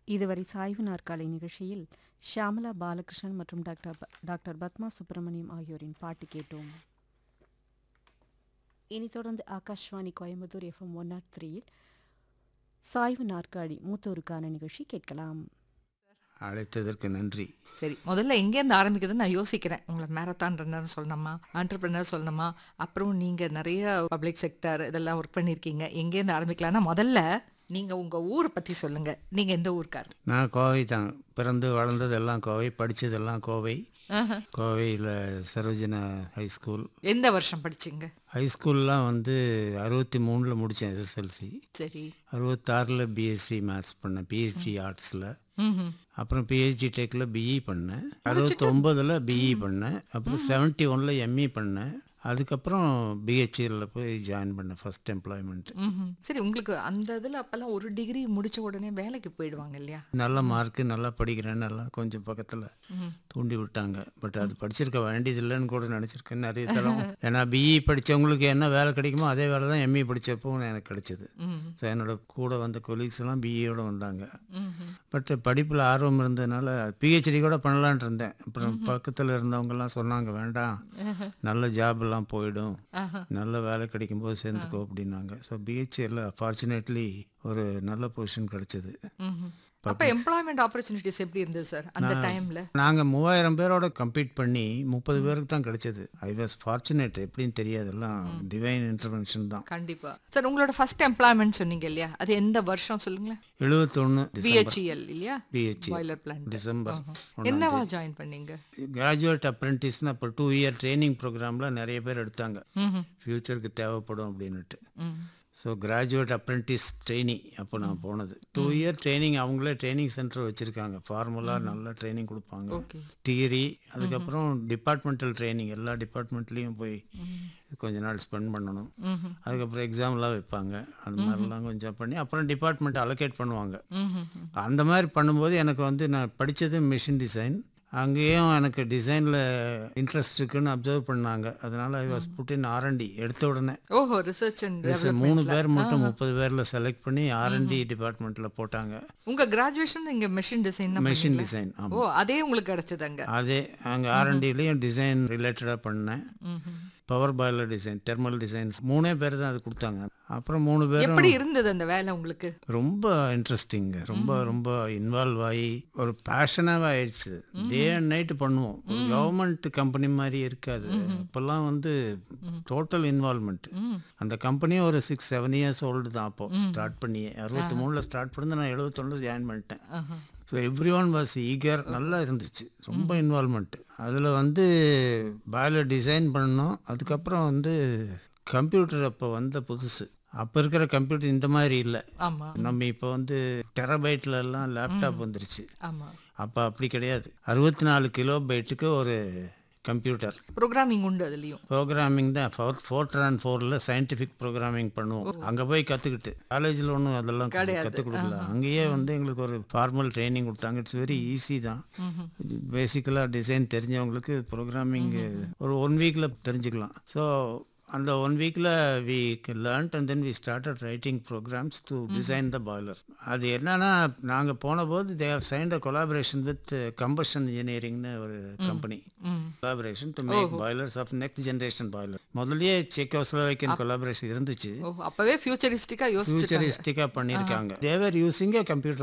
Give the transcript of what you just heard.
இதுவரை சாய்வு நாற்காலி நிகழ்ச்சியில் ஷியாமலா பாலகிருஷ்ணன் மற்றும் டாக்டர் ப- டாக்டர் பத்மா சுப்பிரமணியம் ஆகியோரின் பாட்டு கேட்டோம் இனி தொடர்ந்து Akashvani Coimbatore FM one naught த்ரீயில் சாய்வு நாற்காலி மூத்தோருக்கான நிகழ்ச்சி கேட்கலாம் அழைத்ததற்கு நன்றி சரி முதல்ல எங்கேருந்து ஆரம்பிக்குதுன்னு நான் யோசிக்கிறேன் உங்களை மேரத்தான் ரன்னர் சொல்லணுமா ஆண்டர்பிரினர் சொல்லணுமா அப்புறம் நீங்கள் நிறைய பப்ளிக் செக்டர் இதெல்லாம் ஒர்க் பண்ணியிருக்கீங்க எங்கேருந்து ஆரம்பிக்கலாம்னா முதல்ல நீங்கள் உங்கள் ஊரை பற்றி சொல்லுங்கள் நீங்கள் எந்த ஊருக்கார் நான் கோவை தான் பிறந்து வளர்ந்தது எல்லாம் கோவை படித்ததெல்லாம் கோவை கோவையில் சரோஜனா ஹை ஸ்கூல் எந்த வருஷம் படிச்சீங்க ஹை ஸ்கூல்லாம் வந்து அறுபத்தி மூணில் முடித்தேன் எஸ்எஸ்எல்சி சரி அறுபத்தாறில் பிஎஸ்சி மேத்ஸ் பண்ணேன் பிஎஸ்சி ஆர்ட்ஸில் ம் அப்புறம் பிஹெச்டி டெக்கில் பிஇ பண்ணேன் அறுபத்தொம்போதில் பிஇ பண்ணேன் அப்புறம் செவன்ட்டி ஒனில் எம்இ பண்ணேன் அதுக்கப்புறம் பிஹெச்சியில் போய் ஜாயின் பண்ணேன் ஃபர்ஸ்ட் எம்ப்ளாய்மெண்ட் ம் சரி உங்களுக்கு அந்த இதில் அப்போல்லாம் ஒரு டிகிரி முடிச்ச உடனே வேலைக்கு போயிடுவாங்க இல்லையா நல்ல மார்க்கு நல்லா படிக்கிறேன் நல்லா கொஞ்சம் பக்கத்தில் தூண்டி விட்டாங்க பட் அது படிச்சிருக்க வேண்டியதில்லைன்னு கூட நினச்சிருக்கேன் நிறைய தரம் ஏன்னா பிஇ படித்தவங்களுக்கு என்ன வேலை கிடைக்குமோ அதே வேலை தான் எம்இ படித்தப்பவும் எனக்கு கிடைச்சது ஸோ என்னோட கூட வந்த கொலீக்ஸ் எல்லாம் பிஇயோட வந்தாங்க பட் படிப்பில் ஆர்வம் இருந்ததுனால பிஹெச்டி கூட பண்ணலான்ட்டு இருந்தேன் அப்புறம் பக்கத்தில் இருந்தவங்கெல்லாம் சொன்னாங்க வேண்டாம் நல்ல ஜாப் எல்லாம் போயிடும் நல்ல வேலை கிடைக்கும்போது சேர்ந்துக்கோ அப்படின்னாங்க ஸோ பிஹெச்டியில் ஃபார்ச்சுனேட்லி ஒரு நல்ல பொசிஷன் கிடைச்சது அப்போ எம்ப்ளாய்மெண்ட் ஆப்பர்ச்சுனிட்டிஸ் எப்படி இருந்தது சார் அந்த டைமில் நாங்கள் மூவாயிரம் பேரோட கம்பீட் பண்ணி முப்பது பேருக்கு தான் கிடைச்சது ஐ வாஸ் ஃபார்ச்சுனேட் எப்படின்னு தெரியாது எல்லாம் டிவைன் இன்டர்வென்ஷன் தான் கண்டிப்பா சார் உங்களோட ஃபர்ஸ்ட் எம்ப்ளாய்மெண்ட் சொன்னீங்க இல்லையா அது எந்த வருஷம் சொல்லுங்களேன் எழுபத்தொன்று பிஹெச்இஎல் இல்லையா பிஹெச்சி பாய்லர் பிளான்ட் டிசம்பர் என்னவா ஜாயின் பண்ணீங்க கிராஜுவேட் அப்ரெண்டிஸ்னு அப்போ டூ இயர் ட்ரைனிங் ப்ரோக்ராமில் நிறைய பேர் எடுத்தாங்க ஃப்யூச்சருக்கு தேவைப்படும் அப்படின்னுட்டு ஸோ கிராஜுவேட் அப்ரெண்டிஸ் ட்ரைனிங் அப்போ நான் போனது டூ இயர் ட்ரைனிங் அவங்களே ட்ரைனிங் சென்டர் வச்சுருக்காங்க ஃபார்முலா நல்லா ட்ரைனிங் கொடுப்பாங்க ஓகே தியரி அதுக்கப்புறம் டிபார்ட்மெண்டல் ட்ரைனிங் எல்லா டிபார்ட்மெண்ட்லேயும் போய் கொஞ்ச நாள் ஸ்பெண்ட் பண்ணணும் அதுக்கப்புறம் எக்ஸாம்லாம் வைப்பாங்க அந்த மாதிரிலாம் கொஞ்சம் பண்ணி அப்புறம் டிபார்ட்மெண்ட் அலோகேட் பண்ணுவாங்க அந்த மாதிரி பண்ணும்போது எனக்கு வந்து நான் படித்தது மிஷின் டிசைன் அங்கேயும் எனக்கு டிசைனில் இன்ட்ரெஸ்ட் இருக்குன்னு அப்சர்வ் பண்ணாங்க அதனால I was put in R and D எடுத்த உடனே ஓஹோ ரிசர்ச் அண்ட் Yes, மூணு பேர் மட்டும் முப்பது பேரில் செலக்ட் பண்ணி ஆர்என்டி டிபார்ட்மெண்ட்டில் போட்டாங்க உங்க கிராஜுவேஷன் இங்க மெஷின் டிசைன் தான் மெஷின் பண்ணீங்களா? டிசைன் ஆமாம் ஓ அதே உங்களுக்கு கிடைச்சது அங்க அதே அங்கே ஆர்என்டிலையும் டிசைன் ரிலேட்டடாக பண்ணேன் power boiler design thermal designs மூணே பேர் தான் அது கொடுத்தாங்க அப்புறம் மூணு பேரும் எப்படி இருந்தது அந்த வேலை உங்களுக்கு ரொம்ப இன்ட்ரெஸ்டிங் ரொம்ப ரொம்ப இன்வால்வ் ஆகி ஒரு பேஷனாகவே ஆயிடுச்சு டே அண்ட் நைட்டு பண்ணுவோம் ஒரு கவர்மெண்ட் கம்பெனி மாதிரி இருக்காது இப்போல்லாம் வந்து டோட்டல் இன்வால்மெண்ட் அந்த கம்பெனியும் ஒரு சிக்ஸ் செவன் இயர்ஸ் ஓல்டு தான் அப்போ ஸ்டார்ட் பண்ணி அறுபத்தி மூணில் ஸ்டார்ட் பண்ணி நான் எழுபத்தொன்னில் ஜாயின் பண்ணிட்டேன் so everyone was eager நல்லா இருந்துச்சு ரொம்ப இன்வால்மெண்ட் அதில் வந்து பாய்லர் டிசைன் பண்ணோம் அதுக்கப்புறம் வந்து கம்ப்யூட்டர் அப்போ வந்த புதுசு அப்போ இருக்கிற கம்ப்யூட்டர் இந்த மாதிரி இல்லை ஆமா நம்ம இப்போ வந்து டெரபைட்ல எல்லாம் லேப்டாப் வந்துருச்சு ஆமா அப்போ அப்படி கிடையாது அறுபத்தி நாலு கிலோ பைட்டுக்கு ஒரு கம்ப்யூட்டர் ப்ரோக்ராமிங் உண்டு அதுலயும் ப்ரோக்ராமிங் தான் ஃபோர் ஃபோர்ட்ரான் ஃபோரில் சயின்டிஃபிக் ப்ரோக்ராமிங் பண்ணுவோம் அங்கே போய் கற்றுக்கிட்டு காலேஜில் ஒன்றும் அதெல்லாம் கற்றுக் கொடுக்கல அங்கேயே வந்து எங்களுக்கு ஒரு ஃபார்மல் ட்ரைனிங் கொடுத்தாங்க இட்ஸ் வெரி ஈஸி தான் பேசிக்கலாக டிசைன் தெரிஞ்சவங்களுக்கு ப்ரோக்ராமிங் ஒரு ஒன் வீக்கில் தெரிஞ்சுக்கலாம் ஸோ அந்த ஒன் வீக்கில் we learned and then we started writing programs to design the boiler அது என்னன்னா நாங்கள் போன போது they have signed a collaboration with combustion இன்ஜினியரிங்னு ஒரு company collaboration to make boilers of next generation boiler முதல்லயே செக்கோஸ்லோவைக்கன் கொலாபரேஷன் இருந்துச்சு ஓ அப்பவே ஃபியூச்சரிஸ்டிக்கா யோசிச்சு ஃபியூச்சரிஸ்டிக்காக பண்ணியிருக்காங்க தேவர் யூசிங் ஏ கம்ப்யூட்டர்